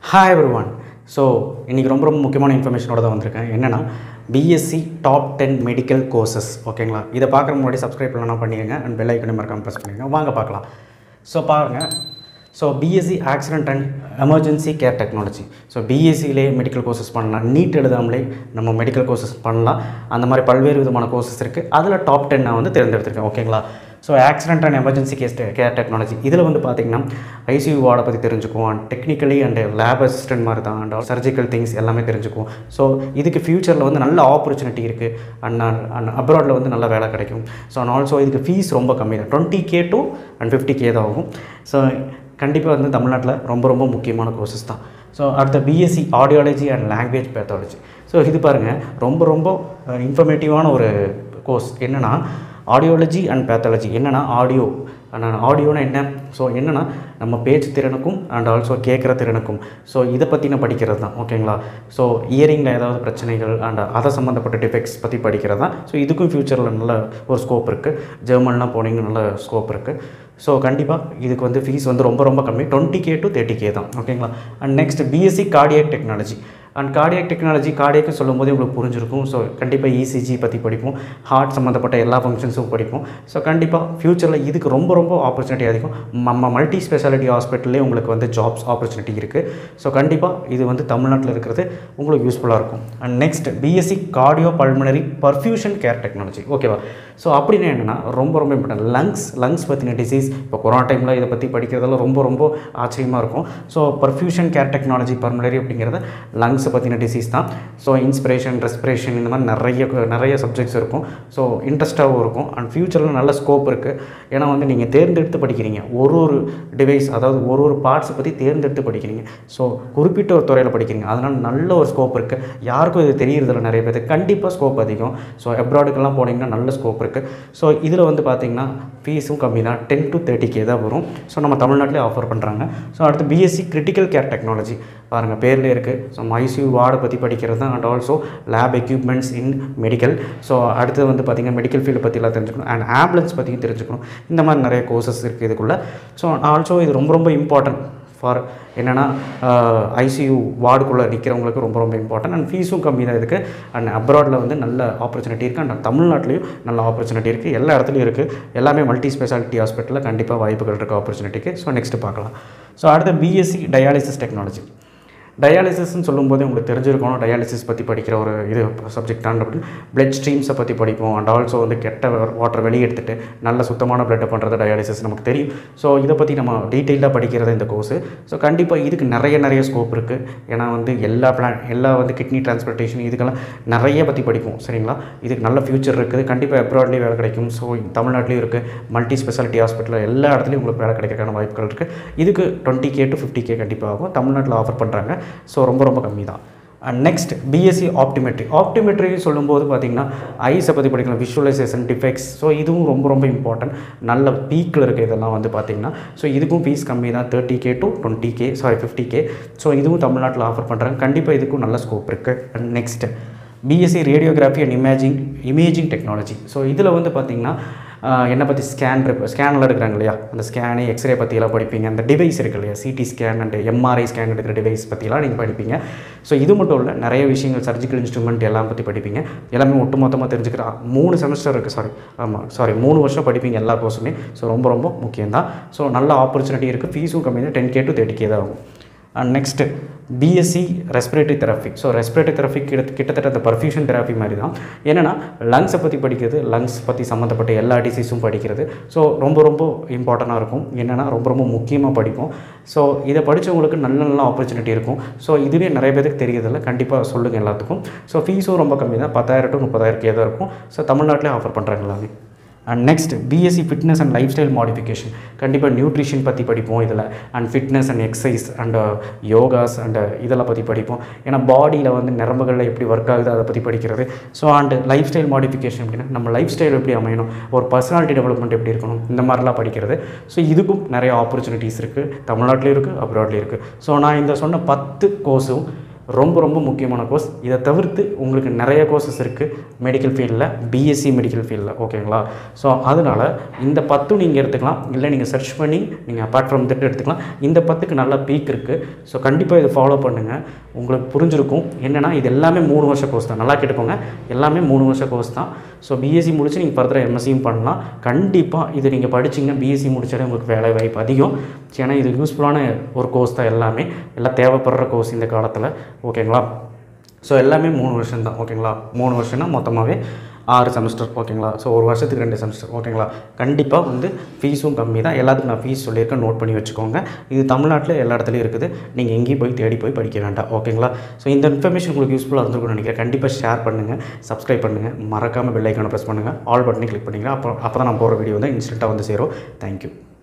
hi every one so இன்றைக்கி ரொம்ப ரொம்ப முக்கியமான இன்ஃபர்மேஷனோட தான் வந்திருக்கேன் என்னென்னா B Sc top ten medical courses ஓகேங்களா இதை பார்க்குற முன்னாடி சப்ஸ்கிரைப் பண்ணலாம் பண்ணிடுங்க அண்ட் பெல் ஐக்கனை மறக்காம ப்ரெஸ் பண்ணிடுங்க வாங்க பார்க்கலாம் ஸோ பாருங்கள் so B Sc accident and emergency care technology so பிஎஸ்சிலே மெடிக்கல் கோர்சஸ் பண்ணலாம் நீட் எழுதாமலே நம்ம மெடிக்கல் கோர்சஸ் பண்ணலாம் அந்த மாதிரி பல்வேறு விதமான கோர்சஸ் இருக்குது அதில் டாப் டென் நான் வந்து தேர்ந்தெடுத்திருக்கேன் ஓகேங்களா so accident and emergency case care technology இதில் வந்து பார்த்திங்கன்னா ஐசியூ வார்டை பற்றி தெரிஞ்சுக்குவோம் டெக்னிக்கலி அண்ட் லேப் அசிஸ்டன்ட் மாதிரி தான் அண்ட் சர்ஜிக்கல் திங்ஸ் எல்லாமே தெரிஞ்சுக்குவோம் ஸோ இதுக்கு ஃப்யூச்சரில் வந்து நல்ல ஆப்பர்ச்சுனிட்டி இருக்குது அண்ட் அண்ட் அப்ராடில் வந்து நல்ல வேலை கிடைக்கும் ஸோ அண்ட் ஆல்சோ இதுக்கு ஃபீஸ் ரொம்ப கம்மி தான் twenty K to and fifty K தான் ஆகும் ஸோ கண்டிப்பாக வந்து தமிழ்நாட்டில் ரொம்ப ரொம்ப முக்கியமான கோர்சஸ் தான் ஸோ அடுத்த B Sc audiology and language pathology so இது பாருங்கள் ரொம்ப ரொம்ப இன்ஃபர்மேட்டிவான ஒரு கோர்ஸ் என்னென்னா ஆடியோலஜி அண்ட் பேத்தாலஜி என்னென்னா ஆடியோ ஆடியோனா என்ன ஸோ என்னென்னா நம்ம பேச்சு திறனுக்கும் அண்ட் ஆல்சோ கேட்குற திறனுக்கும் ஸோ இதை பற்றின படிக்கிறது தான் ஓகேங்களா ஸோ இயரிங்கில் ஏதாவது பிரச்சனைகள் அண்ட் அதை சம்மந்தப்பட்ட டிஃபெக்ட்ஸ் பற்றி படிக்கிறது தான் ஸோ இதுக்கும் ஃப்யூச்சரில் நல்ல ஒரு ஸ்கோப் இருக்குது ஜெர்மன்லாம் போனீங்கன்னா நல்ல ஸ்கோப் இருக்குது ஸோ கண்டிப்பாக இதுக்கு வந்து ஃபீஸ் வந்து ரொம்ப ரொம்ப கம்மி twenty K to thirty K தான் ஓகேங்களா and next B Sc cardiac technology and cardiac technology கார்டியக்கு சொல்லும் போது உங்களுக்கு புரிஞ்சிருக்கும் ஸோ கண்டிப்பாக இசிஜி பற்றி படிப்போம் ஹார்ட் சம்மந்தப்பட்ட எல்லா ஃபங்க்ஷன்ஸும் படிப்போம் ஸோ கண்டிப்பாக ஃப்யூச்சரில் இதுக்கு ரொம்ப ரொம்ப ஆப்பர்ச்சுனிட்டி அதிகம் நம்ம மல்டி ஸ்பெஷாலிட்டி ஹாஸ்பிட்டல்லே உங்களுக்கு வந்து ஜாப்ஸ் ஆப்பர்ச்சுனிட்டி இருக்குது ஸோ கண்டிப்பாக இது வந்து தமிழ்நாட்டில் இருக்கிறது உங்களுக்கு யூஸ்ஃபுல்லாக இருக்கும் and next B Sc cardio pulmonary perfusion care technology ஓகேவா ஸோ அப்படின்னு என்னென்னா ரொம்ப ரொம்ப இம்பார்ட்டன்ட் லங்ஸ் லங்ஸ் பற்றின டிசீஸ் இப்போ கொரோனா டைமில் இதை பற்றி படிக்கிறதெல்லாம் ரொம்ப ரொம்ப ஆச்சரியமாக இருக்கும் so perfusion care technology pulmonary அப்படிங்கிறது லங்ஸை பற்றின டிசீஸ் தான் ஸோ இன்ஸ்பிரேஷன் ரெஸ்பிரேஷன் இந்த மாதிரி நிறைய நிறைய சப்ஜெக்ட்ஸ் இருக்கும் ஸோ இன்ட்ரெஸ்ட்டாகவும் இருக்கும் அண்ட் ஃப்யூச்சரில் நல்ல ஸ்கோப் இருக்குது ஏன்னா வந்து நீங்கள் தேர்ந்தெடுத்து படிக்கிறீங்க ஒரு ஒரு டிவைஸ் அதாவது ஒரு ஒரு பார்ட்ஸை பற்றி தேர்ந்தெடுத்து படிக்கிறீங்க ஸோ குறிப்பிட்ட ஒரு துறையில் படிக்கிறீங்க அதனால் நல்ல ஒரு ஸ்கோப் இருக்குது யாருக்கும் இது தெரியறதில்ல நிறைய பேருக்கு கண்டிப்பாக ஸ்கோப் அதிகம் ஸோ அப்ராடுக்கெல்லாம் போனீங்கன்னா நல்ல ஸ்கோப் இருக்குது ஸோ இதில் வந்து பார்த்திங்கன்னா ஃபீஸும் கம்மி தான் டென் டு தேர்ட்டி கே தான் வரும் ஸோ நம்ம தமிழ்நாட்டிலே ஆஃபர் பண்ணுறாங்க ஸோ அடுத்து பிஎஸ்சி கிரிட்டிக்கல் கேர் டெக்னாலஜி பாருங்கள் பேர்லேயே இருக்குது ஸோ ஐசியூ வார்டை பற்றி படிக்கிறது தான் and also lab equipments in medical so அடுத்து வந்து பார்த்திங்கன்னா மெடிக்கல் ஃபீல்டு பற்றிலாம் தெரிஞ்சுக்கணும் அண்ட் ஆம்புலன்ஸ் பற்றியும் தெரிஞ்சுக்கணும் இந்த மாதிரி நிறைய கோர்சஸ் இருக்குது இதுக்குள்ளே ஸோ ஆல்சோ இது ரொம்ப ரொம்ப இம்பார்ட்டன்ட் ஃபார் என்னென்னா ஐசியூ வார்டுக்குள்ளே நிற்கிறவங்களுக்கு ரொம்ப ரொம்ப இம்பார்ட்டன்ட் அண்ட் ஃபீஸும் கம்மி தான் இருக்குது அண்ட் அப்ராடில் வந்து நல்ல ஆப்பர்ச்சுனிட்டி இருக்குது அண்ட் தமிழ்நாட்டிலையும் நல்ல ஆப்பர்ச்சுனிட்டி இருக்குது எல்லா இடத்துலையும் இருக்குது எல்லாமே மல்டி ஸ்பெஷாலிட்டி ஹாஸ்பிட்டலில் கண்டிப்பாக வாய்ப்புகள் இருக்குது ஆப்பர்ச்சுனிட்டிக்கு ஸோ நெக்ஸ்ட்டு பார்க்கலாம் ஸோ அடுத்து பிஎஸ்சி டயாலிசிஸ் டெக்னாலஜி டயாலிசிஸ்ன்னு சொல்லும்போது உங்களுக்கு தெரிஞ்சிருக்கணும் டயாலிசிஸ் பற்றி படிக்கிற ஒரு இது சப்ஜெக்ட் தான் அப்படின்னு பிளட் ஸ்ட்ரீம்ஸை பற்றி படிப்போம் அண்ட் ஆல்சோ வந்து கெட்ட வாட்டர் வெளியே எடுத்துகிட்டு நல்ல சுத்தமான பிளட்டை பண்ணுறது டயாலிசிஸ் நமக்கு தெரியும் ஸோ இதை பற்றி நம்ம டீட்டெயிலாக படிக்கிறது இந்த கோர்ஸு ஸோ கண்டிப்பாக இதுக்கு நிறைய நிறைய ஸ்கோப் இருக்குது ஏன்னா வந்து எல்லா பிளான் எல்லா வந்து கிட்னி டிரான்ஸ்பிளேஷன் இதுக்கெல்லாம் நிறைய பற்றி படிப்போம் சரிங்களா இதுக்கு நல்ல ஃப்யூச்சர் இருக்குது கண்டிப்பாக அப்ராட்லேயும் வேலை கிடைக்கும் ஸோ தமிழ்நாட்டிலையும் இருக்குது மல்டி ஸ்பெஷாலிட்டி ஹாஸ்பிட்டலில் எல்லா இடத்துலையும் உங்களுக்கு வேலை கிடைக்கிறதுக்கான வாய்ப்புகள் இருக்குது இதுக்கு twenty K to fifty K கண்டிப்பாக ஆகும் தமிழ்நாட்டில் ஆஃபர் பண்ணுறாங்க ஸோ ரொம்ப ரொம்ப கம்மி தான் and next B Sc optometry optometry சொல்லும்போது பார்த்திங்கன்னா ஐஸை பற்றி படிக்கலாம் விஷுவலைசேஷன் டிஃபெக்ட்ஸ் ஸோ இதுவும் ரொம்ப ரொம்ப இம்பார்ட்டன்ட் நல்ல பீக்கில் இருக்குது இதெல்லாம் வந்து பார்த்திங்கன்னா ஸோ இதுக்கும் ஃபீஸ் கம்மி தான் thirty K to twenty K sorry fifty K so இதுவும் தமிழ்நாட்டில் ஆஃபர் பண்ணுறாங்க கண்டிப்பாக இதுக்கும் நல்ல ஸ்கோப் இருக்குது and next B Sc radiography and imaging imaging technology so இதில் வந்து பார்த்திங்கன்னா என்னை பற்றி ஸ்கேன் ஸ்கேனில் எடுக்கிறாங்க இல்லையா அந்த ஸ்கேனு எக்ஸ்ரே பற்றியெல்லாம் படிப்பீங்க அந்த டிவைஸ் இருக்கு இல்லையா CT scan and MRI scan எடுக்கிற டிவைஸ் பற்றிலாம் நீங்கள் படிப்பீங்க ஸோ இது மட்டும் இல்லை நிறைய விஷயங்கள் சர்ஜிக்கல் இன்ஸ்ட்ருமெண்ட் எல்லாம் பற்றி படிப்பீங்க எல்லாமே ஒட்டு மொத்தமாக தெரிஞ்சுக்கிற மூணு செமஸ்டர் இருக்குது சாரி ஆமாம் சாரி மூணு வருஷம் படிப்பீங்க எல்லா கோர்ஸுமே ஸோ ரொம்ப ரொம்ப முக்கியம் தான் ஸோ நல்ல ஆப்பர்ச்சுனிட்டி இருக்குது ஃபீஸும் கம்மி தான் ten K to thirty K தான் ஆகும் and next B Sc respiratory therapy so respiratory therapy கிட்ட கிட்டத்தட்ட அந்த பர்ஃபியூஷன் தெரப்பி மாதிரி தான் என்னென்னா லங்ஸை பற்றி படிக்கிறது லங்ஸ் பற்றி சம்மந்தப்பட்ட எல்லா டிசீஸும் படிக்கிறது ஸோ ரொம்ப ரொம்ப இம்பார்ட்டண்ட்டாக இருக்கும் என்னென்னா ரொம்ப ரொம்ப முக்கியமாக படிப்போம் ஸோ இதை படித்தவங்களுக்கு நல்ல நல்ல ஆப்பர்ச்சுனிட்டி இருக்கும் ஸோ இதுவே நிறைய பேருக்கு தெரியறதில்ல கண்டிப்பாக சொல்லுங்கள் எல்லாத்துக்கும் ஸோ ஃபீஸும் ரொம்ப கம்மி தான் பத்தாயிரம் டு முப்பதாயிரம் கே தான் இருக்கும் ஸோ தமிழ்நாட்டிலே ஆஃபர் பண்ணுறாங்க எல்லாமே and next B Sc fitness and lifestyle modification கண்டிப்பாக நியூட்ரிஷன் பற்றி படிப்போம் இதில் and fitness and exercise and yogas and இதெல்லாம் பற்றி படிப்போம் ஏன்னா பாடியில் வந்து நரம்புகளில் எப்படி ஒர்க் ஆகுது அதை பற்றி படிக்கிறது so and lifestyle modification அப்படின்னா நம்ம லைஃப் ஸ்டைல் எப்படி அமையணும் ஒரு பர்சனாலிட்டி டெவலப்மெண்ட் எப்படி இருக்கணும் இந்த மாதிரிலாம் படிக்கிறது ஸோ இதுக்கும் நிறைய ஆப்பர்ச்சுனிட்டிஸ் இருக்குது தமிழ்நாட்டிலையும் இருக்குது அப்ராட்லேயும் இருக்குது ஸோ நான் இந்த சொன்ன பத்து கோர்ஸும் ரொம்ப ரொம்ப முக்கியமான கோர்ஸ் இதை தவிர்த்து உங்களுக்கு நிறைய கோர்சஸ் இருக்குது மெடிக்கல் ஃபீல்டில் பிஎஸ்சி மெடிக்கல் ஃபீல்டில் ஓகேங்களா ஸோ அதனால் இந்த பத்தும் நீங்கள் எடுத்துக்கலாம் இல்லை நீங்கள் சர்ச் பண்ணி நீங்கள் அப்பார்ட் ஃப்ரம் திட்டு எடுத்துக்கலாம் இந்த பத்துக்கு நல்ல பீக் இருக்குது ஸோ கண்டிப்பாக இதை ஃபாலோ பண்ணுங்கள் உங்களுக்கு புரிஞ்சிருக்கும் என்னென்னா இது எல்லாமே மூணு வருஷ கோர்ஸ் தான் நல்லா கேட்டுக்கோங்க எல்லாமே மூணு வருஷ கோர்ஸ் தான் ஸோ பிஎஸ்சி முடிச்சு நீங்கள் ஃபர்தராக எம்எஸ்சியும் பண்ணலாம் கண்டிப்பாக இது நீங்கள் படிச்சிங்க பிஎஸ்சி முடிச்சாலே உங்களுக்கு வேலை வாய்ப்பு அதிகம் ஏன்னா இது யூஸ்ஃபுல்லான ஒரு கோர்ஸ் தான் எல்லாமே எல்லாம் தேவைப்படுற கோர்ஸ் இந்த காலத்தில் ஓகேங்களா ஸோ எல்லாமே மூணு வருஷம் தான் ஓகேங்களா மூணு வருஷம்னா மொத்தமாகவே ஆறு செமஸ்டர் ஓகேங்களா ஸோ ஒரு வருஷத்துக்கு ரெண்டு செமஸ்டர் ஓகேங்களா கண்டிப்பாக வந்து ஃபீஸும் கம்மி தான் எல்லாத்துக்கும் நான் ஃபீஸ் சொல்லியிருக்கேன் நோட் பண்ணி வச்சுக்கோங்க இது தமிழ்நாட்டில் எல்லா இடத்துலையும் இருக்குது நீங்கள் எங்கேயும் போய் தேடி போய் படிக்க வேண்டாம் ஓகேங்களா ஸோ இந்த இன்ஃபர்மேஷன் உங்களுக்கு யூஸ்ஃபுல்லாக இருந்திருக்கும்னு நினைக்கிறேன் கண்டிப்பாக ஷேர் பண்ணுங்கள் சப்ஸ்கிரைப் பண்ணுங்கள் மறக்காமல் பெல் ஐக்கானை ப்ரெஸ் பண்ணுங்கள் ஆல் பட்டனை கிளிக் பண்ணிங்கன்னா அப்போ அப்போ தான் நான் போகிற வீடியோ வந்து இன்ஸ்டண்ட்டாக வந்து சேரும் தேங்க்யூ